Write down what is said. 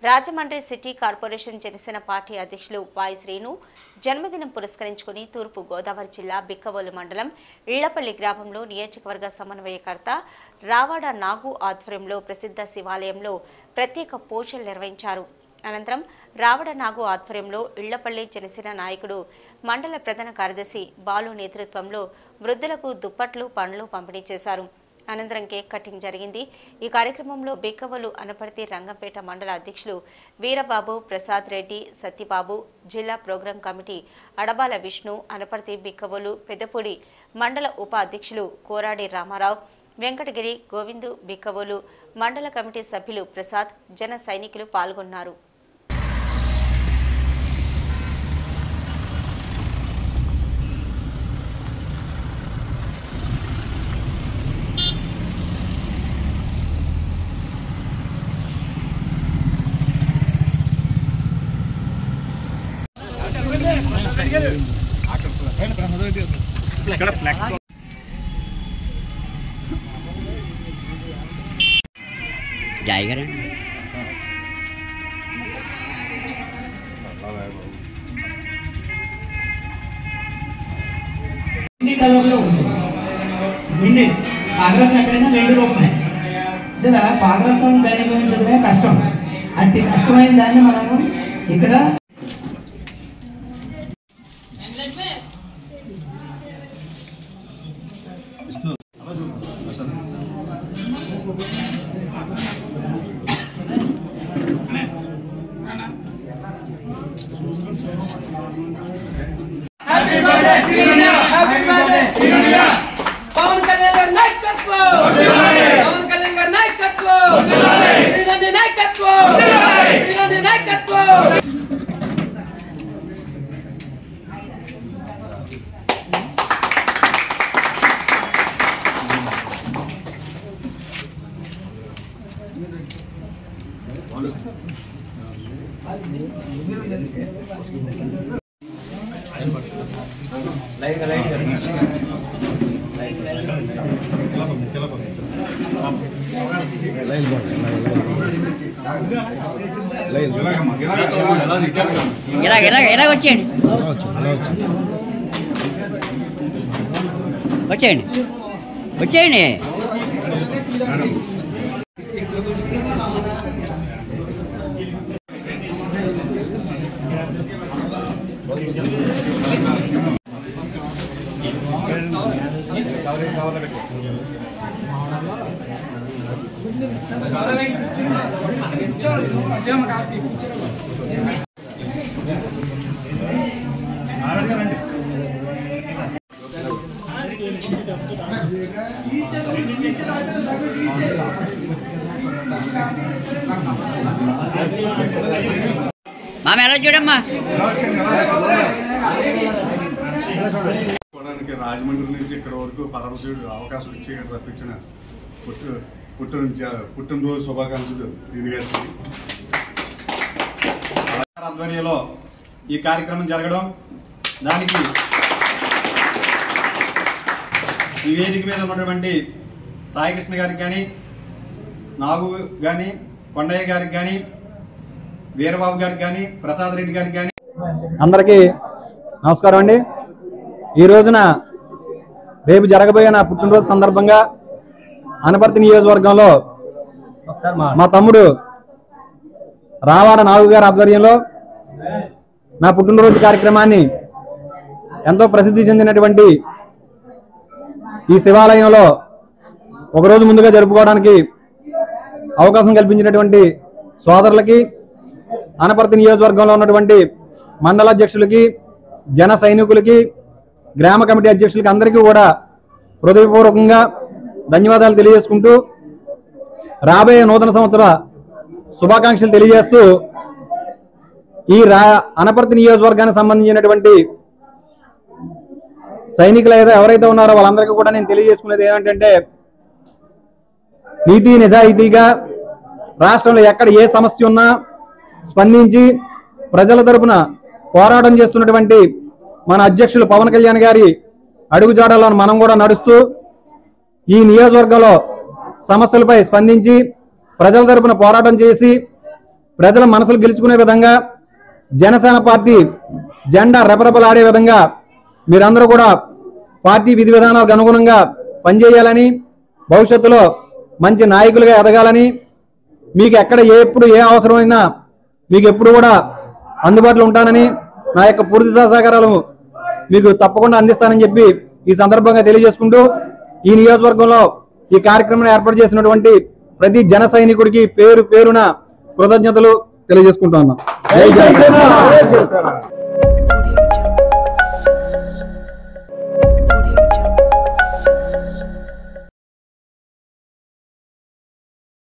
Rajahmundry city corporation Janasena party అధ్యక్షులు వాయి శ్రీను జన్మదినం పురస్కరించుకుని తూర్పు గోదావరి జిల్లా బిక్కవోలు మండలం ఇళ్లపల్లి గ్రామంలో నియోజకవర్గ సమన్వయకర్త రావాడ నాగు ఆధ్వర్యంలో ప్రసిద్ధ శివాలయంలో ప్రత్యేక పూజలు నిర్వహించారు అనంతరం రావడ నాగు ఆధ్వర్యంలో ఇళ్లపల్లి జనసేన నాయకుడు మండల ప్రధాన కార్యదర్శి బాలు నేతృత్వంలో వృద్ధులకు దుప్పట్లు పండ్లు పంపిణీ చేశారు అనంతరం కేక్ కటింగ్ జరిగింది ఈ కార్యక్రమంలో బేకవలు అనపర్తి రంగంపేట మండల అధ్యక్షులు వీరబాబు ప్రసాద్ రెడ్డి సత్యబాబు జిల్లా ప్రోగ్రాం కమిటీ అడబాల విష్ణు అనపర్తి బిక్కవోలు పెద్దపూడి మండల ఉప అధ్యక్షులు కోరాడి రామారావు వెంకటగిరి గోవిందు బిక్కవోలు మండల కమిటీ సభ్యులు ప్రసాద్ జన సైనికులు పాల్గొన్నారు जाएगा ना హిందీ కలర్లో ఉంది హిందీ పాదరసం ఎక్కడైనా రెండు రూపమే కదా పాదరసం గణించడమే కష్టం అట్టి కష్టమైన దాన్ని మనము ఇక్కడ పవన్ కళ్యాణ్ గారి నాయకత్వం పవన్ కళ్యాణ్ గారి నాయకత్వం శ్రీనంది నాయకత్వం శ్రీనంది నాయకత్వం ఇలా ఇలా ఇలా వచ్చేయండి వచ్చేయండి వచ్చేయండి మామ ఎలా చూడమ్మా కోవడానికి రాజమండ్రి నుంచి ఇక్కడ వరకు పరమశివుడు అవకాశం ఇచ్చి ఇక్కడ రప్పించిన పుట్టు పుట్టిన జ- పుట్టినరోజు శుభాకాంక్షలు శ్రీని గారికి గారి ఆధ్వర్యంలో ఈ కార్యక్రమం జరగడం దానికి ఈ వేదిక మీద ఉన్నటువంటి సాయికృష్ణ గారికి కానీ నాగు కానీ కొండయ్య గారికి కానీ వీరబాబు గారికి కానీ ప్రసాద్ రెడ్డి గారికి కానీ అందరికీ నమస్కారం అండి ఈ రోజున రేపు జరగబోయే నా పుట్టినరోజు సందర్భంగా అనపర్తి నియోజకవర్గంలో మా తమ్ముడు రావాడ నాగు గారి ఆధ్వర్యంలో నా పుట్టినరోజు కార్యక్రమాన్ని ఎంతో ప్రసిద్ధి చెందినటువంటి ఈ శివాలయంలో ఒకరోజు ముందుగా జరుపుకోవడానికి అవకాశం కల్పించినటువంటి సోదరులకి అనపర్తి నియోజకవర్గంలో ఉన్నటువంటి మండల అధ్యక్షులకి జన సైనికులకి గ్రామ కమిటీ అధ్యక్షులకి అందరికీ కూడా హృదయపూర్వకంగా ధన్యవాదాలు తెలియజేసుకుంటూ రాబోయే నూతన సంవత్సర శుభాకాంక్షలు తెలియజేస్తూ ఈ రా అనపర్తి నియోజకవర్గానికి సంబంధించినటువంటి సైనికులు ఏదో ఎవరైతే ఉన్నారో వాళ్ళందరికీ కూడా నేను తెలియజేసుకునేది ఏమిటంటే నీతి నిజాయితీగా రాష్ట్రంలో ఎక్కడ ఏ సమస్య ఉన్నా స్పందించి ప్రజల తరపున పోరాటం చేస్తున్నటువంటి మన అధ్యక్షులు పవన్ కళ్యాణ్ గారి అడుగుజాడల్లో మనం కూడా నడుస్తూ ఈ నియోజకవర్గంలో సమస్యలపై స్పందించి ప్రజల తరపున పోరాటం చేసి ప్రజల మనసులు గెలుచుకునే విధంగా జనసేన పార్టీ జెండా రెపరెపలాడే విధంగా మీరందరూ కూడా పార్టీ విధి విధానాలకు అనుగుణంగా పనిచేయాలని భవిష్యత్తులో మంచి నాయకులుగా ఎదగాలని మీకు ఎక్కడ ఏ ఎప్పుడు ఏ అవసరమైనా మీకు ఎప్పుడు కూడా అందుబాటులో ఉంటానని నా యొక్క పూర్తి సహకారాలు మీకు తప్పకుండా అందిస్తానని చెప్పి ఈ సందర్భంగా తెలియజేసుకుంటూ ఈ నియోజకవర్గంలో ఈ కార్యక్రమం ఏర్పాటు చేసినటువంటి ప్రతి జన సైనికుడికి పేరు పేరున కృతజ్ఞతలు తెలియజేసుకుంటా ఉన్నాం జై జనసేన